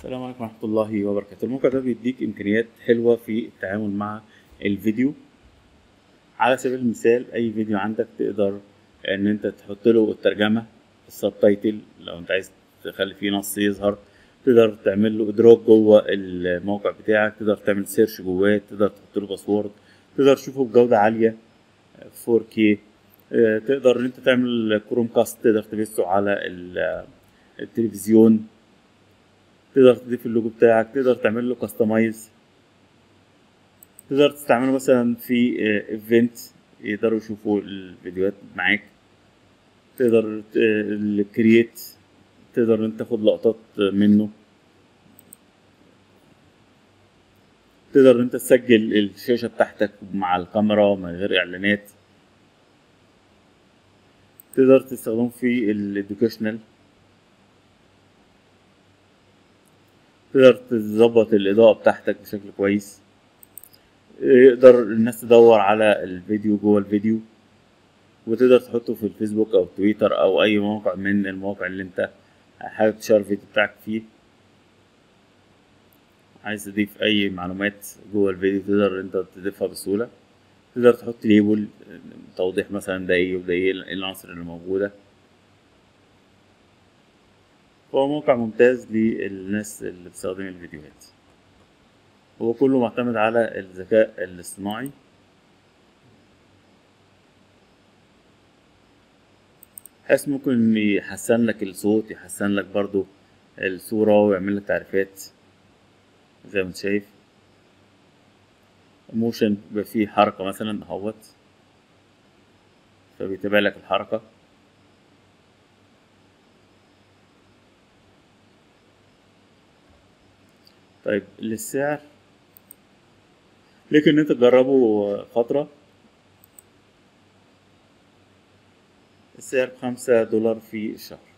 السلام عليكم ورحمة الله وبركاته الموقع ده بيديك إمكانيات حلوة في التعامل مع الفيديو على سبيل المثال أي فيديو عندك تقدر إن أنت تحط له الترجمة السبتايتل لو أنت عايز تخلي فيه نص يظهر تقدر تعمل له إدراك جوه الموقع بتاعك تقدر تعمل سيرش جواه تقدر تحط له باسورد تقدر تشوفه بجودة عالية 4K آه، تقدر إن أنت تعمل كروم كاست تقدر تبثه على ال- التلفزيون تقدر تضيف اللوجو بتاعك تقدر تعمل له كاستمايز تقدر تستعمله مثلا في ايفنت يقدروا يشوفوا الفيديوهات معاك تقدر الكرييت تقدر ان انت تاخد لقطات منه تقدر ان انت تسجل الشاشة بتاعتك مع الكاميرا من غير اعلانات تقدر تستخدمه في الادوكيشنال تقدر تظبط الإضاءة بتاعتك بشكل كويس يقدر الناس تدور على الفيديو جوه الفيديو وتقدر تحطه في الفيسبوك أو تويتر أو أي موقع من المواقع اللي أنت حابب تشير الفيديو بتاعك فيه عايز تضيف أي معلومات جوه الفيديو تقدر أنت تضيفها بسهولة تقدر تحط ليبل توضيح مثلا ده ايه وده ايه العناصر اللي موجودة هو موقع ممتاز للناس اللي بتستخدم الفيديوهات هو كله معتمد على الذكاء الاصطناعي بحيث ممكن يحسن لك الصوت يحسن لك برضو الصورة ويعمل لك تعريفات زي ما انت شايف موشن بيبقى فيه حركة مثلا اهوت فبيتابع لك الحركة طيب للسعر لكن انت تجربه فترة السعر بخمسة دولار في الشهر